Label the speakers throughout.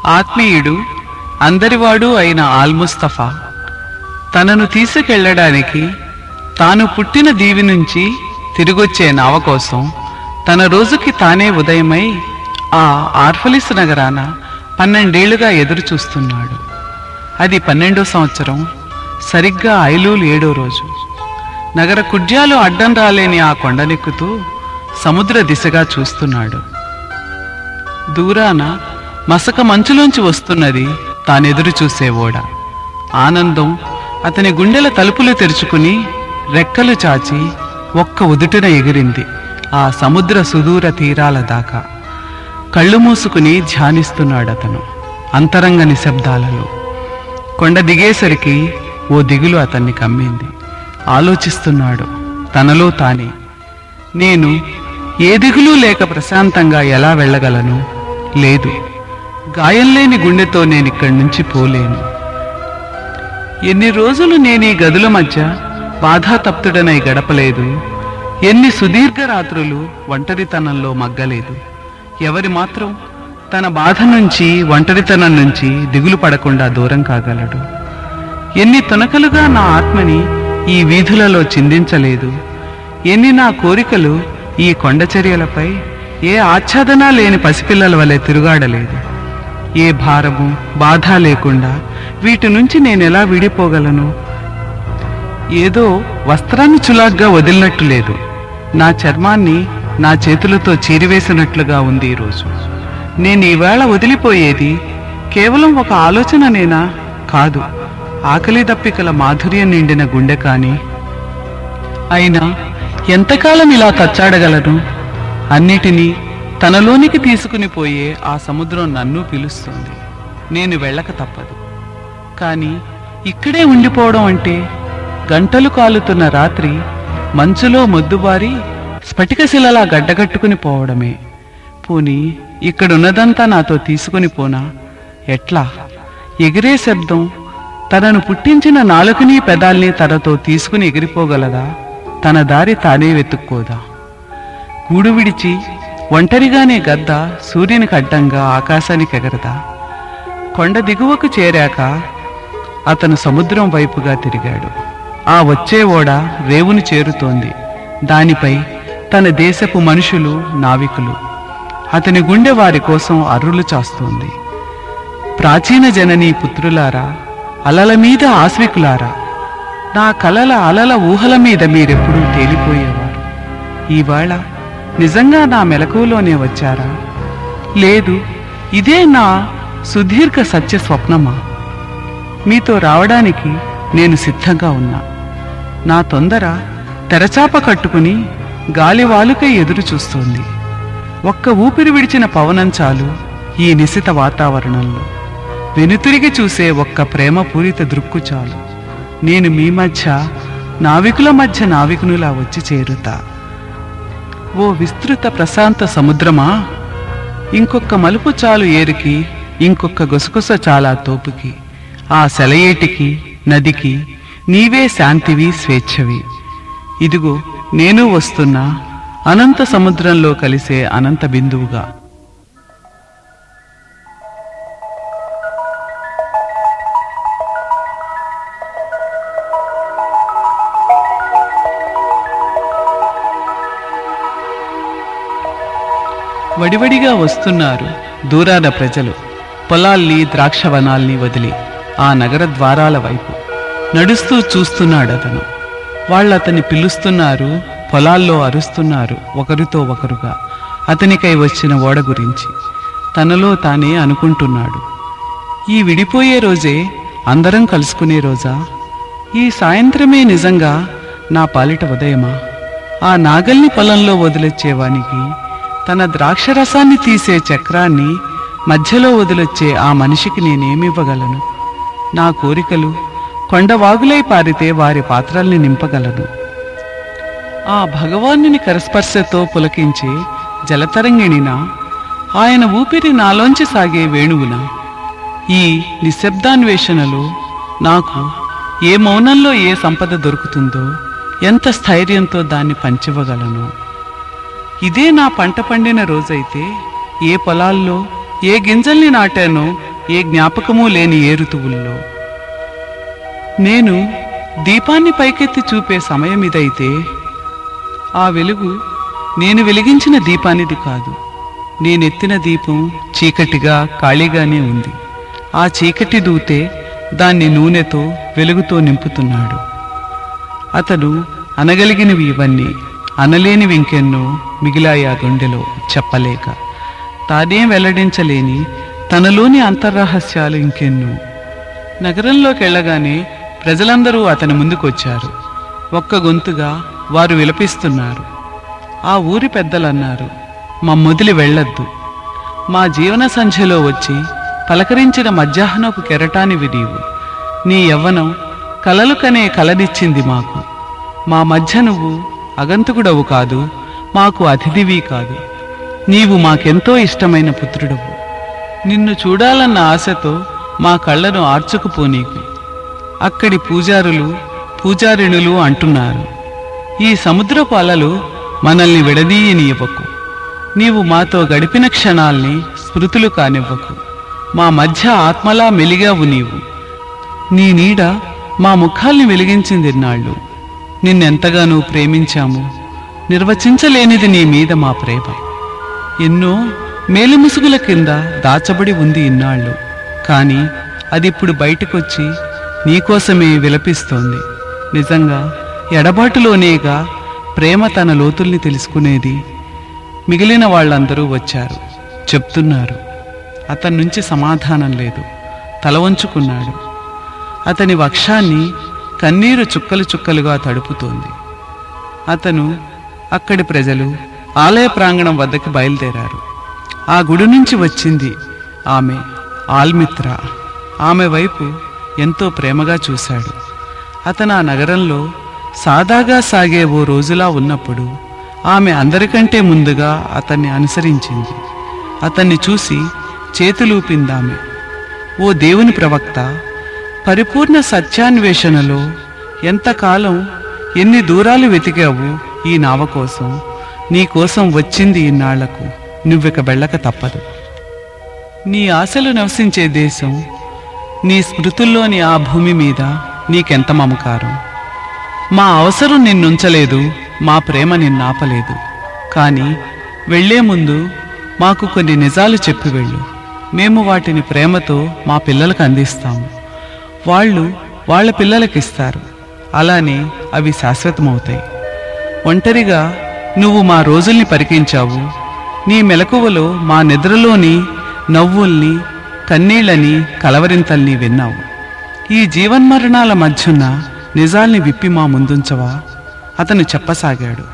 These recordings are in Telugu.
Speaker 1: ఆత్మీయుడు అందరివాడు అయిన ఆల్ముస్తఫా తనను తీసుకెళ్లడానికి తాను పుట్టిన దీవి నుంచి తిరిగొచ్చే నావ కోసం తన రోజుకి తానే ఉదయమై ఆ ఆర్ఫలిస్ నగరాన పన్నెండేళ్లుగా ఎదురు చూస్తున్నాడు అది పన్నెండో సంవత్సరం సరిగ్గా ఐలూలు ఏడో రోజు నగర కుడ్యాలు అడ్డం రాలేని ఆ కొండనెక్కుతూ సముద్ర దిశగా చూస్తున్నాడు దూరాన మసక మంచులోంచి వస్తున్నది తానెదురు చూసే ఓడ ఆనందం అతని గుండెల తలుపులు తెరుచుకుని రెక్కలు చాచి ఒక్క ఉదుటిన ఎగిరింది ఆ సముద్ర సుదూర తీరాల దాకా కళ్ళు మూసుకుని ధ్యానిస్తున్నాడు అతను అంతరంగ నిశ్శబ్దాలలో కొండ దిగేసరికి ఓ దిగులు అతన్ని కమ్మింది ఆలోచిస్తున్నాడు తనలో తానే నేను ఏ దిగులు లేక ప్రశాంతంగా ఎలా వెళ్ళగలను లేదు గాయం లేని గుండెతో నేను ఇక్కడి నుంచి పోలేను ఎన్ని రోజులు నేను ఈ గదుల మధ్య బాధాతప్తుడనై గడపలేదు ఎన్ని సుదీర్ఘ రాత్రులు ఒంటరితనంలో మగ్గలేదు ఎవరి మాత్రం తన బాధ నుంచి ఒంటరితనం నుంచి దిగులు పడకుండా దూరం కాగలడు ఎన్ని తునకలుగా నా ఆత్మని ఈ వీధులలో చిందించలేదు ఎన్ని నా కోరికలు ఈ కొండచర్యలపై ఏ ఆచ్ఛాదన లేని పసిపిల్లల వలె తిరుగాడలేదు ఏ భారము బాధ లేకుండా వీటి నుంచి నేను ఎలా విడిపోగలను ఏదో వస్త్రాన్ని చులాగ్గా వదిలినట్టు లేదు నా చర్మాన్ని నా చేతులతో చీరివేసినట్లుగా ఉంది ఈరోజు నేను ఈవేళ వదిలిపోయేది కేవలం ఒక ఆలోచననేనా కాదు ఆకలి దప్పికల మాధుర్యం నిండిన గుండె కానీ అయినా ఎంతకాలం ఇలా తచ్చాడగలను అన్నిటినీ తనలోనికి తీసుకుని పోయే ఆ సముద్రం నన్ను పిలుస్తుంది నేను వెళ్ళక తప్పదు కానీ ఇక్కడే ఉండిపోవడం అంటే గంటలు కాలుతున్న రాత్రి మంచులో మొద్దుబారి స్ఫటికశిలలా గడ్డగట్టుకుని పోవడమే పోని ఇక్కడున్నదంతా నాతో తీసుకుని పోనా ఎట్లా ఎగిరే శబ్దం తనను పుట్టించిన నాలుకని పెదాల్ని తనతో తీసుకుని ఎగిరిపోగలదా తన దారి తానే వెతుక్కోదా గూడు విడిచి ఒంటరిగానే గద్ద సూర్యునికి అడ్డంగా ఆకాశానికి ఎగరదా కొండ దిగువకు చేరాక అతను సముద్రం వైపుగా తిరిగాడు ఆ వచ్చే ఓడ రేవుని చేరుతోంది దానిపై తన దేశపు మనుషులు నావికులు అతని గుండె వారి కోసం అర్రులు చాస్తోంది ప్రాచీన జననీ పుత్రులారా అలల మీద ఆశ్వికులారా నా కలల అలల ఊహల మీద మీరెప్పుడూ తేలిపోయేవారు ఈవేళ నిజంగా నా మెలకువలోనే వచ్చారా లేదు ఇదే నా సుదీర్ఘ సత్య స్వప్నమా మీతో రావడానికి నేను సిద్ధంగా ఉన్నా నా తొందర తెరచాప కట్టుకుని గాలివాలుకై ఎదురు చూస్తోంది ఒక్క ఊపిరి విడిచిన పవనం చాలు ఈ నిశిత వాతావరణంలో వెనుతిరిగి చూసే ఒక్క ప్రేమపూరిత దృక్కు చాలు నేను మీ మధ్య నావికుల మధ్య నావికునులా వచ్చి చేరుతా ఓ విస్తృత ప్రశాంత సముద్రమా ఇంకొక మలుపు చాలు ఏరికి ఇంకొక గుసగుస చాలా తోపుకి ఆ సెలయేటికి నదికి నీవే శాంతివి స్వేచ్ఛవి ఇదిగో నేను వస్తున్నా అనంత సముద్రంలో కలిసే అనంత బిందువుగా వడివడిగా వస్తున్నారు దూరాన ప్రజలు పొలాల్ని ద్రాక్షవనాల్ని వదిలి ఆ నగర ద్వారాల వైపు నడుస్తూ చూస్తున్నాడు అతను వాళ్ళు అతన్ని పిలుస్తున్నారు పొలాల్లో అరుస్తున్నారు ఒకరితో ఒకరుగా అతనికై వచ్చిన ఓడ గురించి తనలో తానే అనుకుంటున్నాడు ఈ విడిపోయే రోజే అందరం కలుసుకునే రోజా ఈ సాయంత్రమే నిజంగా నా పాలిట ఉదయమా ఆ నాగల్ని పొలంలో వదిలొచ్చేవానికి తన ద్రాక్షరసాన్ని తీసే చక్రాన్ని మధ్యలో వదిలొచ్చే ఆ మనిషికి నేనేమివ్వగలను నా కోరికలు కొండవాగులై పారితే వారి పాత్రల్ని నింపగలను ఆ భగవానుని కరస్పర్శతో పులకించే జలతరంగిణినా ఆయన ఊపిరి నాలోంచి సాగే వేణువునా ఈ నిశ్శబ్దాన్వేషణలో నాకు ఏ మౌనంలో ఏ సంపద దొరుకుతుందో ఎంత స్థైర్యంతో దాన్ని పంచివ్వగలను ఇదే నా పంట పండిన రోజైతే ఏ పొలాల్లో ఏ గింజల్ని నాటానో ఏ జ్ఞాపకమూ లేని ఏ ఋతువుల్లో నేను దీపాన్ని పైకెత్తి చూపే సమయం ఇదైతే ఆ వెలుగు నేను వెలిగించిన దీపానిది కాదు నేనెత్తిన దీపం చీకటిగా ఖాళీగానే ఉంది ఆ చీకటి దూతే దాన్ని నూనెతో వెలుగుతో నింపుతున్నాడు అతడు అనగలిగినవి ఇవన్నీ అనలేనివి ఇంకెన్నో మిగిలాయి ఆ గుండెలో చెప్పలేక తానే వెల్లడించలేని తనలోని అంతర్రహస్యాలు ఇంకెన్నో నగరంలోకి వెళ్ళగానే ప్రజలందరూ అతని ముందుకొచ్చారు ఒక్క గొంతుగా వారు విలపిస్తున్నారు ఆ ఊరి పెద్దలన్నారు మమ్మొదిలి వెళ్ళొద్దు మా జీవన సంధ్యలో వచ్చి పలకరించిన మధ్యాహ్నపు కెరటానివి నీవు నీ యవ్వనం కలలు కనే కలనిచ్చింది మాకు మా మధ్య నువ్వు అగంతకుడవు కాదు మాకు అతిథివి కాదు నీవు మాకెంతో ఇష్టమైన పుత్రుడవు నిన్ను చూడాలన్న ఆశతో మా కళ్ళను ఆర్చుకుపోనీకు అక్కడి పూజారులు పూజారిణులు అంటున్నారు ఈ సముద్రపు అలలు మనల్ని విడదీయనివ్వకు నీవు మాతో గడిపిన క్షణాల్ని స్మృతులు కానివ్వకు మా మధ్య ఆత్మలా మెలిగావు నీవు నీ నీడ మా ముఖాల్ని వెలిగించింది నాళ్ళు నిన్నెంతగానో ప్రేమించాము నిర్వచించలేనిది నీ మీద మా ప్రేమ ఎన్నో మేలుముసుగుల కింద దాచబడి ఉంది ఇన్నాళ్ళు కానీ అది ఇప్పుడు బయటకొచ్చి నీకోసమే విలపిస్తోంది నిజంగా ఎడబాటులోనేగా ప్రేమ తన లోతుల్ని తెలుసుకునేది మిగిలిన వాళ్ళందరూ వచ్చారు చెప్తున్నారు అతని నుంచి సమాధానం లేదు తల వంచుకున్నాడు అతని వక్షాన్ని కన్నీరు చుక్కలు చుక్కలుగా తడుపుతోంది అతను అక్కడి ప్రజలు ఆలయ ప్రాంగణం వద్దకు బయలుదేరారు ఆ గుడి నుంచి వచ్చింది ఆమె ఆల్మిత్ర ఆమె వైపు ఎంతో ప్రేమగా చూశాడు అతను ఆ నగరంలో సాదాగా సాగే ఓ రోజులా ఉన్నప్పుడు ఆమె అందరికంటే ముందుగా అతన్ని అనుసరించింది అతన్ని చూసి చేతులూపిందామె ఓ దేవుని ప్రవక్త పరిపూర్ణ సత్యాన్వేషణలో ఎంతకాలం ఎన్ని దూరాలు వెతికావు ఈ నావ కోసం నీ కోసం వచ్చింది ఇన్నాళ్లకు నువ్విక వెళ్ళక తప్పదు నీ ఆశలు నివసించే దేశం నీ స్మృతుల్లోని ఆ భూమి మీద నీకెంత మమకారం మా అవసరం నిన్నుంచలేదు మా ప్రేమ నిన్నాపలేదు కానీ వెళ్లే ముందు మాకు కొన్ని నిజాలు చెప్పి వెళ్ళు మేము వాటిని ప్రేమతో మా పిల్లలకు అందిస్తాము వాళ్ళు వాళ్ళ పిల్లలకిస్తారు అలానే అవి శాశ్వతమవుతాయి ఒంటరిగా నువ్వు మా రోజుల్ని పరికించావు నీ మెలకువలో మా నిద్రలోని నవ్వుల్ని కన్నీళ్ళని కలవరింతల్ని విన్నావు ఈ జీవన్మరణాల మధ్యున్న నిజాల్ని విప్పి మా ముందుంచవా అతను చెప్పసాగాడు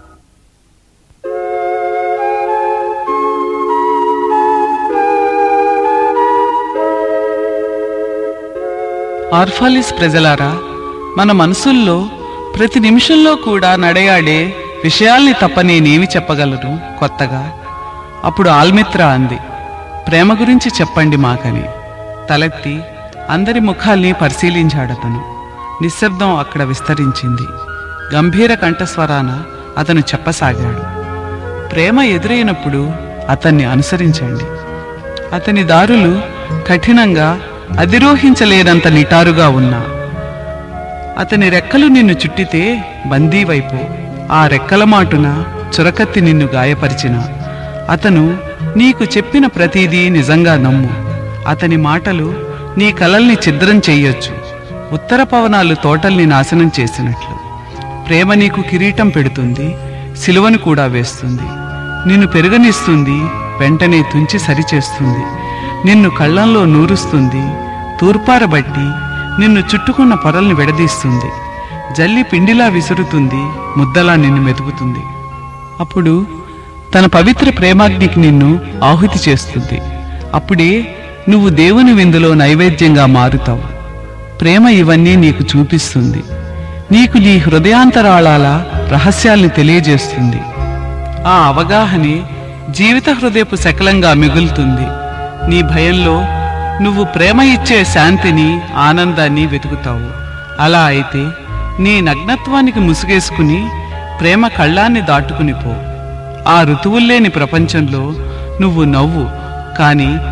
Speaker 1: ఆర్ఫాలిస్ ప్రజలారా మన మనసుల్లో ప్రతి నిమిషంలో కూడా నడయాడే విషయాల్ని తప్ప నేనేమి చెప్పగలను కొత్తగా అప్పుడు ఆల్మిత్ర అంది ప్రేమ గురించి చెప్పండి మాకని తలెత్తి అందరి ముఖాల్ని పరిశీలించాడతను నిశ్శబ్దం అక్కడ విస్తరించింది గంభీర కంఠస్వరాన అతను చెప్పసాగాడు ప్రేమ ఎదురైనప్పుడు అతన్ని అనుసరించండి అతని దారులు కఠినంగా అధిరోహించలేనంత నిటారుగా ఉన్నా అతని రెక్కలు నిన్ను చుట్టితే బందీవైపు ఆ రెక్కల మాటున చురకత్తి నిన్ను గాయపరిచిన అతను నీకు చెప్పిన ప్రతిదీ నిజంగా నమ్ము అతని మాటలు నీ కలల్ని ఛిద్రం చెయ్యొచ్చు ఉత్తర పవనాలు తోటల్ని నాశనం చేసినట్లు ప్రేమ నీకు కిరీటం పెడుతుంది సిలువను కూడా వేస్తుంది నిన్ను పెరుగనిస్తుంది వెంటనే తుంచి సరిచేస్తుంది నిన్ను కళ్ళంలో నూరుస్తుంది తూర్పారబట్టి నిన్ను చుట్టుకున్న పొరల్ని విడదీస్తుంది జల్లి పిండిలా విసురుతుంది ముద్దలా నిన్ను మెతుకుతుంది అప్పుడు తన పవిత్ర ప్రేమాగ్నికి నిన్ను ఆహుతి చేస్తుంది అప్పుడే నువ్వు దేవుని విందులో నైవేద్యంగా మారుతావు ప్రేమ ఇవన్నీ నీకు చూపిస్తుంది నీకు నీ హృదయాంతరాళాల రహస్యాల్ని తెలియజేస్తుంది ఆ అవగాహనే జీవిత హృదయపు శకలంగా మిగులుతుంది నీ భయంలో నువ్వు ప్రేమ ఇచ్చే శాంతిని ఆనందాన్ని వెతుకుతావు అలా అయితే నీ నగ్నత్వానికి ముసుగేసుకుని ప్రేమ కళ్ళాన్ని దాటుకుని పో ఆ ఋతువుల్లేని ప్రపంచంలో నువ్వు నవ్వు కానీ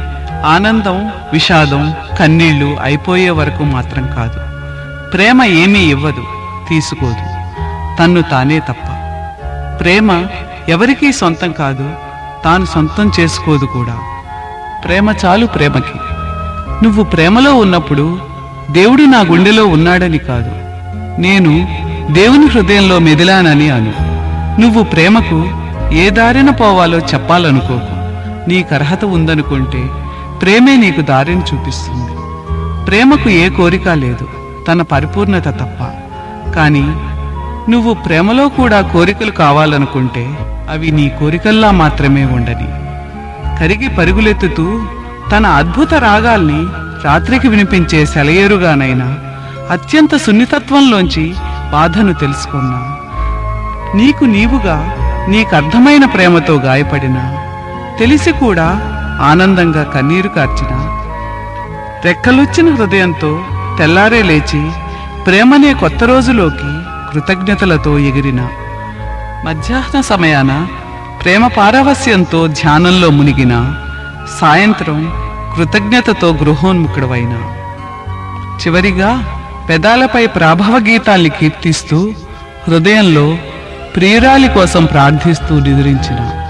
Speaker 1: ఆనందం విషాదం కన్నీళ్లు అయిపోయే వరకు మాత్రం కాదు ప్రేమ ఏమీ ఇవ్వదు తీసుకోదు తన్ను తానే తప్ప ప్రేమ ఎవరికీ సొంతం కాదు తాను సొంతం చేసుకోదు కూడా ప్రేమ చాలు ప్రేమకి నువ్వు ప్రేమలో ఉన్నప్పుడు దేవుడు నా గుండెలో ఉన్నాడని కాదు నేను దేవుని హృదయంలో మెదిలానని అను నువ్వు ప్రేమకు ఏ దారిన పోవాలో చెప్పాలనుకోకు నీకు అర్హత ఉందనుకుంటే ప్రేమే నీకు దారిని చూపిస్తుంది ప్రేమకు ఏ కోరిక లేదు తన పరిపూర్ణత తప్ప కానీ నువ్వు ప్రేమలో కూడా కోరికలు కావాలనుకుంటే అవి నీ కోరికల్లా మాత్రమే ఉండని కరిగి పరుగులెత్తుతూ తన అద్భుత రాగాల్ని రాత్రికి వినిపించే సెలయేరుగానైనా అత్యంత సున్నితత్వంలోంచి బాధను తెలుసుకున్నా నీకు నీవుగా నీకర్థమైన ప్రేమతో గాయపడిన తెలిసి కూడా ఆనందంగా కన్నీరు కార్చిన రెక్కలొచ్చిన హృదయంతో తెల్లారే లేచి ప్రేమనే కొత్త రోజులోకి కృతజ్ఞతలతో ఎగిరిన మధ్యాహ్న సమయాన ప్రేమ పారవస్యంతో ధ్యానంలో మునిగిన సాయంత్రం కృతజ్ఞతతో గృహోన్ముఖుడవైన చివరిగా పెదాలపై ప్రాభవ గీతాల్ని కీర్తిస్తూ హృదయంలో ప్రియురాలి కోసం ప్రార్థిస్తూ నిద్రించిన